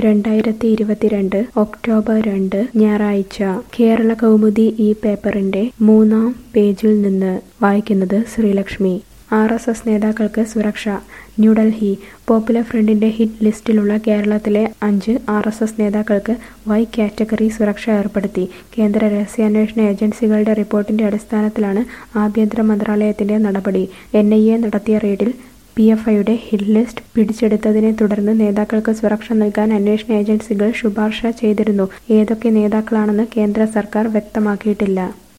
രണ്ടായിരത്തി ഇരുപത്തിരണ്ട് ഒക്ടോബർ രണ്ട് ഞായറാഴ്ച കേരള കൗമുദി ഈ പേപ്പറിന്റെ മൂന്നാം പേജിൽ നിന്ന് വായിക്കുന്നത് ശ്രീലക്ഷ്മി ആർ എസ് എസ് നേതാക്കൾക്ക് സുരക്ഷ ന്യൂഡൽഹി പോപ്പുലർ ഫ്രണ്ടിന്റെ ഹിറ്റ് ലിസ്റ്റിലുള്ള കേരളത്തിലെ അഞ്ച് ആർ എസ് എസ് നേതാക്കൾക്ക് വൈ കാറ്റഗറി സുരക്ഷ ഏർപ്പെടുത്തി കേന്ദ്ര രഹസ്യാന്വേഷണ ഏജൻസികളുടെ റിപ്പോർട്ടിന്റെ അടിസ്ഥാനത്തിലാണ് ആഭ്യന്തര മന്ത്രാലയത്തിന്റെ നടപടി എൻ ഐ എ നടത്തിയ റെയ്ഡിൽ പി എഫ് ഐയുടെ ഹിറ്റ് ലിസ്റ്റ് പിടിച്ചെടുത്തതിനെ തുടർന്ന് നേതാക്കൾക്ക് സുരക്ഷ നൽകാൻ അന്വേഷണ ഏജൻസികൾ ശുപാർശ ചെയ്തിരുന്നു ഏതൊക്കെ നേതാക്കളാണെന്ന് കേന്ദ്ര സർക്കാർ വ്യക്തമാക്കിയിട്ടില്ല